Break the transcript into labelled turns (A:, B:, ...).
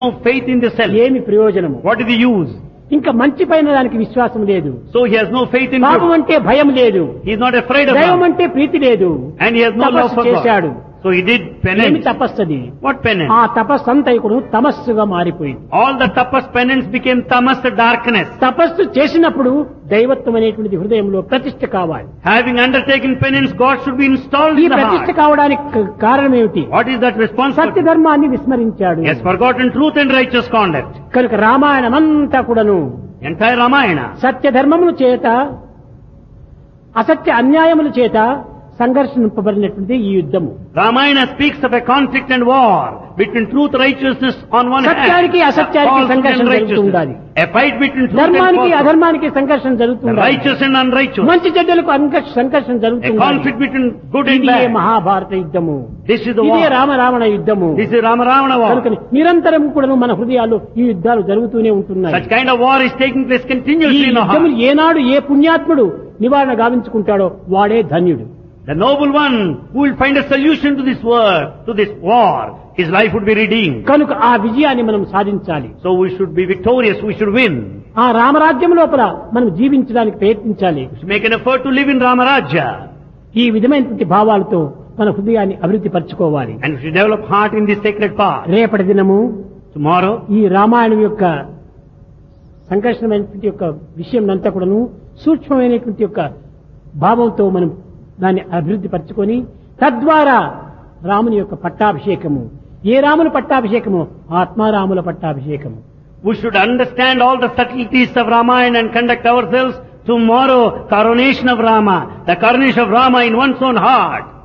A: no faith in the self.
B: ఏమి ప్రయోజనము
A: What is the use?
B: ఇంకా మంచి పైన దానికి విశ్వాసం లేదు
A: So he has no faith in
B: పాపం
A: good.
B: అంటే భయం లేదు
A: He is not afraid of
B: దైవం
A: God.
B: అంటే ప్రీతి లేదు
A: And he has no love
B: తపస్సు
A: for
B: చేశాడు
A: God. So he did
B: ఏమి
A: penance.
B: తపస్సది
A: What penance?
B: ఆ తపస్సు అంతా ఇప్పుడు తమస్సుగా మారిపోయింది
A: All the tapas penance became tamas darkness.
B: తపస్సు చేసినప్పుడు దైవత్వం అనేటువంటిది హృదయంలో ప్రతిష్ఠ కావాలి
A: Having undertaken penance, God should be installed
B: ఈ
A: in the
B: ప్రతిష్ఠ
A: heart.
B: కావడానికి క- కారణం ఏమిటి
A: What is that
B: Satya
A: responsibility?
B: ధర్మాన్ని విస్మరించాడు
A: He has forgotten truth and righteous conduct.
B: కనుక రామాయణం అంతా కూడాను
A: Entire Ramayana.
B: సత్య ధర్మముల చేత అసత్య అన్యాయముల చేత సంఘర్షింపబడినటువంటి ఈ యుద్ధము
A: Ramayana speaks of a conflict and war between truth righteousness on one hand.
B: సత్యానికి అసత్యానికి
A: falsehood
B: సంఘర్షణ
A: and
B: జరుగుతూ ఉండాలి.
A: righteousness. A fight between truth and
B: ధర్మానికి
A: falsehood.
B: అధర్మానికి సంఘర్షణ
A: The
B: జరుగుతుంది
A: righteous and unrighteous.
B: మంచి చెడ్డలకు అంకర్ష- సంఘర్షణ
A: A
B: జరుగుతుంది
A: conflict between good and
B: ఇదే
A: bad.
B: మహాభారత యుద్ధము
A: This is the
B: ఇదే
A: war.
B: రామ రావణ యుద్ధము
A: This is Rama Ravana
B: కనుక
A: war.
B: నిరంతరం కూడా మన హృదయాల్లో ఈ యుద్ధాలు జరుగుతూనే ఉంటున్నాయి
A: Such kind of war is taking place
B: ఈ
A: continuously in the
B: యుద్ధములు
A: heart.
B: ఏనాడు ఏ పుణ్యాత్ముడు నివారణ గావించుకుంటాడో వాడే ధన్యుడు
A: The noble one who will find a solution to this war, to this war, his life would be redeemed.
B: కనుక ఆ విజయాన్ని మనం సాధించాలి
A: So we should be victorious, we should win.
B: ఆ రామరాజ్యం లోపల మనం జీవించడానికి ప్రయత్నించాలి
A: We should make an effort to live in Ramarajya.
B: ఈ విధమైనటువంటి భావాలతో మన హృదయాన్ని అభివృద్ధి పరచుకోవాలి
A: And we should develop heart in this sacred path.
B: రేపటి దినము
A: Tomorrow,
B: ఈ రామాయణం యొక్క సంఘర్షణమైనటువంటి యొక్క విషయం అంతా కూడాను సూక్ష్మమైనటువంటి యొక్క భావంతో మనం దాన్ని అభివృద్ధి పరచుకొని తద్వారా రాముని యొక్క పట్టాభిషేకము ఏ రాముల పట్టాభిషేకము ఆత్మారాముల పట్టాభిషేకము
A: we should understand all the subtleties of Ramayana and conduct ourselves tomorrow, coronation of Rama, the coronation of Rama in one's own heart.